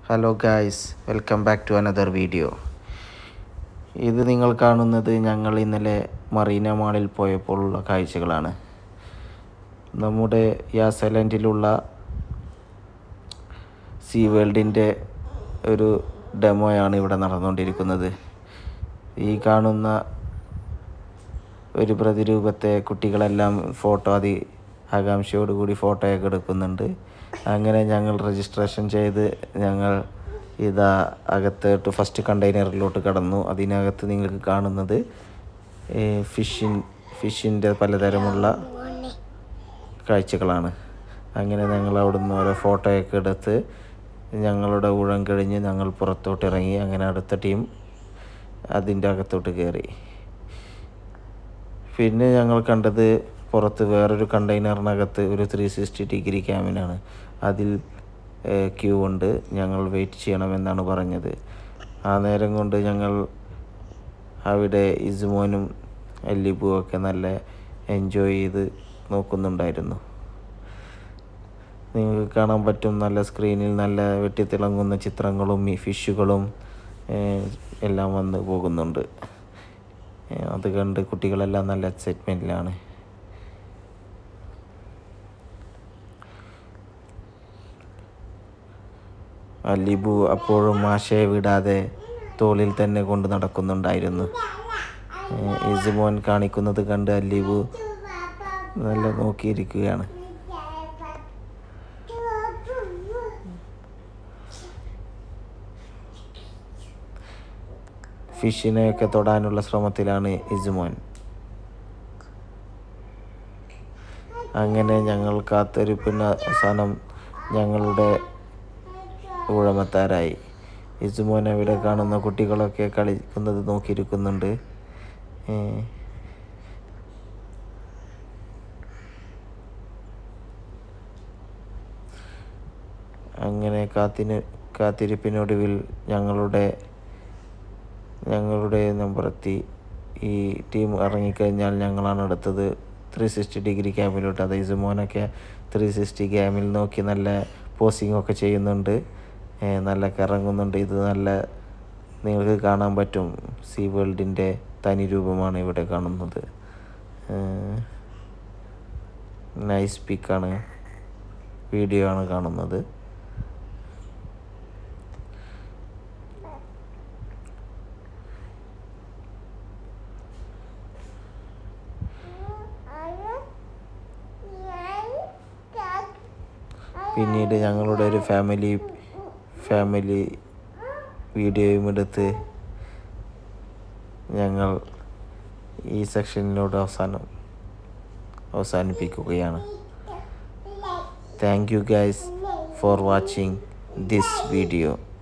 hello guys welcome back to another video ഇത് നിങ്ങൾ കാണുന്നത് ഞങ്ങൾ ഇന്നലെ മറീന മാളിൽ പോയപ്പോഴുള്ള കാഴ്ചകളാണ് നമ്മുടെ യാസലൻഡിലുള്ള സീ വേൾഡിൻ്റെ ഒരു ഡെമോയാണ് ഇവിടെ നടന്നുകൊണ്ടിരിക്കുന്നത് ഈ കാണുന്ന ഒരു പ്രതിരൂപത്തെ കുട്ടികളെല്ലാം ഫോട്ടോ അതി ആകാംക്ഷയോടുകൂടി ഫോട്ടോയൊക്കെ എടുക്കുന്നുണ്ട് അങ്ങനെ ഞങ്ങൾ രജിസ്ട്രേഷൻ ചെയ്ത് ഞങ്ങൾ ഇതാ അകത്തോട്ട് ഫസ്റ്റ് കണ്ടെയ്നറിലോട്ട് കടന്നു അതിനകത്ത് നിങ്ങൾക്ക് കാണുന്നത് ഫിഷിൻ ഫിഷിൻ്റെ പലതരമുള്ള കാഴ്ചകളാണ് അങ്ങനെ ഞങ്ങൾ അവിടുന്ന് ഓരോ ഫോട്ടോയൊക്കെ എടുത്ത് ഞങ്ങളുടെ ഊഴം കഴിഞ്ഞ് ഞങ്ങൾ പുറത്തോട്ട് ഇറങ്ങി അങ്ങനെ അടുത്ത ടീം അതിൻ്റെ അകത്തോട്ട് കയറി പിന്നെ ഞങ്ങൾ കണ്ടത് പുറത്ത് വേറൊരു കണ്ടെയ്നറിനകത്ത് ഒരു ത്രീ സിക്സ്റ്റി ഡിഗ്രി ക്യാമിനാണ് അതിൽ ക്യൂ ഉണ്ട് ഞങ്ങൾ വെയിറ്റ് ചെയ്യണമെന്നാണ് പറഞ്ഞത് ആ നേരം കൊണ്ട് ഞങ്ങൾ അവിടെ ഇസുമോനും എല്ലിബുവും ഒക്കെ നല്ല എൻജോയ് ചെയ്ത് നോക്കുന്നുണ്ടായിരുന്നു നിങ്ങൾക്ക് കാണാൻ പറ്റും നല്ല സ്ക്രീനിൽ നല്ല വെട്ടിത്തിളങ്ങുന്ന ചിത്രങ്ങളും ഈ ഫിഷുകളും ഏഹ്, എല്ലാം വന്ന് പോകുന്നുണ്ട് ഏഹ്, അത് കണ്ട് കുട്ടികളെല്ലാം നല്ല എക്സൈറ്റ്മെൻറ്റിലാണ് ലിബു അപ്പോഴും മാഷയെ വിടാതെ തോളിൽ തന്നെ കൊണ്ട് നടക്കുന്നുണ്ടായിരുന്നു ഏഹ്, ഇസുമോൻ കാണിക്കുന്നത് കണ്ട് അല്ലിബു നല്ല നോക്കിയിരിക്കുകയാണ് ഫിഷിനെയൊക്കെ തൊടാനുള്ള ശ്രമത്തിലാണ് ഇസുമോൻ അങ്ങനെ ഞങ്ങൾ കാത്തിരിപ്പിന് അവസാനം ഞങ്ങളുടെ ഊഴമെത്താറായി ഇസുമോൻ അവിടെ കാണുന്ന കുട്ടികളൊക്കെ കളിക്കുന്നത് നോക്കിയിരിക്കുന്നുണ്ട് ഏ, അങ്ങനെ കാത്തിന് കാത്തിരിപ്പിനൊടുവിൽ ഞങ്ങളുടെ ഞങ്ങളുടെ നമ്പറെത്തി ഈ ടീം ഇറങ്ങിക്കഴിഞ്ഞാൽ ഞങ്ങളാണ് അടുത്തത് ത്രീ സിക്സ്റ്റി ഡിഗ്രി ക്യാമിലോട്ട് അത് ഇസുമോനൊക്കെ ത്രീ സിക്സ്റ്റി ക്യാമിൽ നോക്കി നല്ല പോസിംഗ് ഒക്കെ ചെയ്യുന്നുണ്ട് ഏ, നല്ല കറങ്ങുന്നുണ്ട് ഇത് നല്ല നിങ്ങൾക്ക് കാണാൻ പറ്റും സീ വേൾഡിൻ്റെ തനി രൂപമാണ് ഇവിടെ കാണുന്നത് നൈസ് പിക്കാണ് വീഡിയോ ആണ് കാണുന്നത് പിന്നീട് ഞങ്ങളുടെ ഒരു ഫാമിലി ഫാമിലി വീഡിയോയും എടുത്ത് ഞങ്ങൾ ഈ സെക്ഷനിലൂടെ അവസാനം അവസാനിപ്പിക്കുകയാണ് thank you guys for watching this video